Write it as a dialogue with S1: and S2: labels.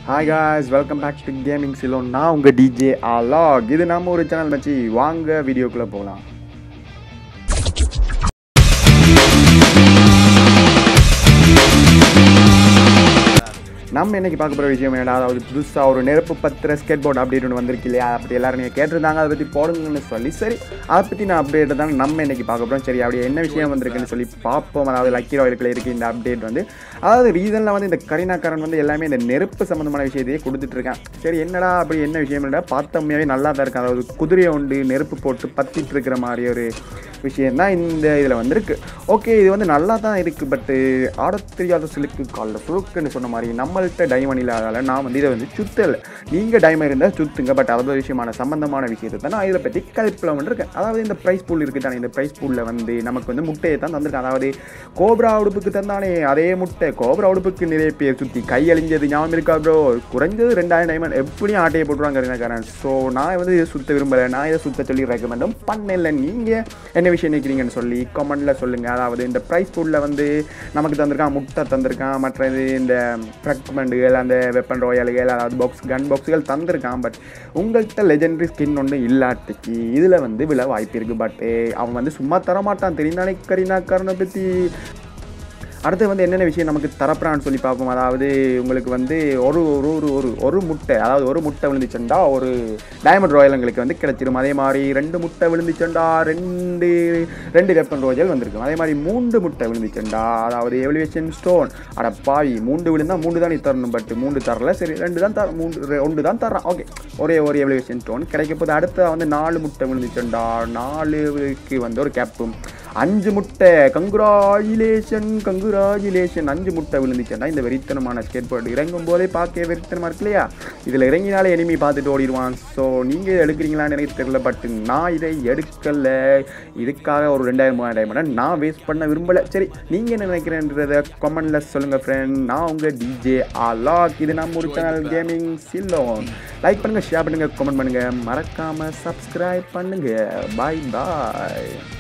S1: hi guys welcome back to gaming Ceylon நான் உங்கள் DJ அலாக் இது நம்ம ஒரு சேனல் வச்சு வாங்க வீடியோக்குள்ளே போகலாம் நம்ம இன்னைக்கு பார்க்க போகிற விஷயம் என்னடா அதாவது புதுசாக ஒரு நெருப்பு பத்திர ஸ்கேட் போர்டு அப்டேட் ஒன்று வந்திருக்கு இல்லையா அப்படி எல்லாரும் நீங்கள் கேட்டிருந்தாங்க அதை பற்றி போடுங்கன்னு சொல்லி சரி அதை பற்றி நான் அப்டேட் தான் நம்ம இன்னைக்கு பார்க்க போகிறோம் சரி அப்படி என்ன விஷயம் வந்திருக்குன்னு சொல்லி பார்ப்போம் அதாவது லக்கி ராயலுக்குள்ள இருக்குது இந்த அப்டேட் வந்து அதாவது ரீசனில் வந்து இந்த கரீனாக்காரன் வந்து எல்லாமே இந்த நெருப்பு சம்மந்தமான விஷயத்தையே கொடுத்துட்ருக்கேன் சரி என்னடா அப்படி என்ன விஷயம் இல்லை பார்த்தோம்மையாவே நல்லா தான் இருக்கு அதாவது குதிரையை உண்டு நெருப்பு போட்டு பத்திட்டு இருக்கிற மாதிரி ஒரு விஷயம் தான் இந்த இதில் வந்திருக்கு ஓகே இது வந்து நல்லா தான் இருக்குது பட்டு ஆடத் தெரியாத சிலுக்கு காலில் சுழுக்குன்னு சொன்ன மாதிரி நம்மள்கிட்ட டைமண்ட் இல்லாதால நான் வந்து இதை வந்து சுத்தலை நீங்கள் டைமண்ட் இருந்தால் சுத்துங்க பட் அதாவது விஷயமான சம்பந்தமான விஷயத்தை தான் நான் இதை பற்றி கல்ப்பில் இருக்கேன் அதாவது இந்த ப்ரைஸ் பூல் இருக்குது தானே இந்த ப்ரைஸ் பூலில் வந்து நமக்கு வந்து முட்டையை தான் தந்திருக்கேன் அதாவது கோப்ரா உடுப்புக்கு தந்தானே அதே முட்டை கோப்ரா உடுப்புக்கு நிறைய பேர் சுற்றி கை அழிஞ்சது ஞாபகம் இருக்கா ப்ரோ குறைஞ்சது ரெண்டாயிரம் டைமண்ட் எப்படியும் ஆட்டையை போட்டுருவாங்க இருக்காரன் ஸோ நான் வந்து இதை சுத்த விரும்பலை நான் இதை சுத்த சொல்லி ரெக்கமெண்டும் பண்ணல நீங்கள் என்ன விஷயம் நினைக்கிறீங்கன்னு சொல்லி கமெண்டில் சொல்லுங்கள் அதாவது இந்த ப்ரைஸ் ஃபுட்டில் வந்து நமக்கு தந்திருக்கான் முட்டை தந்திருக்கான் மற்ற இது இந்த ஃப்ரக்மெண்ட்டுகள் அந்த வெப்பன் ராயல்கள் அதாவது பாக்ஸ் கன் பாக்ஸுகள் தந்திருக்கான் பட் உங்கள்கிட்ட லெஜெண்டரி ஸ்கின் ஒன்று இல்லாட்டிக்கு இதில் வந்து விழ வாய்ப்பு இருக்குது பட் அவன் வந்து சும்மா தரமாட்டான் தெரிந்தானே கரீனாக்காரனை பற்றி அடுத்து வந்து என்னென்ன விஷயம் நமக்கு தரப்புறான்னு சொல்லி பார்ப்போம் அதாவது உங்களுக்கு வந்து ஒரு ஒரு ஒரு ஒரு ஒரு முட்டை அதாவது ஒரு முட்டை விழுந்துச்சுண்டா ஒரு டைமண்ட் ராயல் உங்களுக்கு வந்து கிடைச்சிரும் அதே மாதிரி ரெண்டு முட்டை விழுந்துச்சுண்டா ரெண்டு ரெண்டு வெப்பன் ராயல் வந்திருக்கும் அதே மாதிரி மூன்று முட்டை விழுந்துச்சுண்டா அதாவது எவல்யூஷன் ஸ்டோன் அட பாவி மூன்று விழுந்தா மூன்று தான் நீ தரணும் பட் மூன்று தரல சரி ரெண்டு தான் தர மூன்று ஒன்று தான் தர்றான் ஓகே ஒரே ஒரு எவல்யூஷன் ஸ்டோன் கிடைக்க போது அடுத்து வந்து நாலு முட்டை விழுந்துச்சுண்டா நாலுக்கு வந்து ஒரு கேப்பும் அஞ்சு முட்டை கங்குராஜுலேஷன் கங்குராஜுலேஷன் அஞ்சு முட்டை விழுந்துச்சுன்னா இந்த வெறித்தனமான ஸ்கேட் போர்டு இறங்கும் போதே பார்க்க வெறித்தனமாக இருக்கு இல்லையா இதில் இறங்கினாலே எனிமி பார்த்துட்டு ஓடிடுவான் ஸோ நீங்கள் எடுக்கிறீங்களான்னு எனக்கு தெரியல பட் நான் இதை எடுக்கல இதுக்காக ஒரு ரெண்டாயிரம் மூவாயிரம் டைம் நான் வேஸ்ட் பண்ண விரும்பலை சரி நீங்கள் என்ன நினைக்கிறேன்றதை கமெண்டில் சொல்லுங்கள் ஃப்ரெண்ட் நான் உங்கள் டிஜே ஆலாக் இது நம்ம ஒரு சேனல் கேமிங் சில்லோன் லைக் பண்ணுங்கள் ஷேர் பண்ணுங்கள் கமெண்ட் பண்ணுங்கள் மறக்காமல் சப்ஸ்கிரைப் பண்ணுங்கள் பாய் பாய்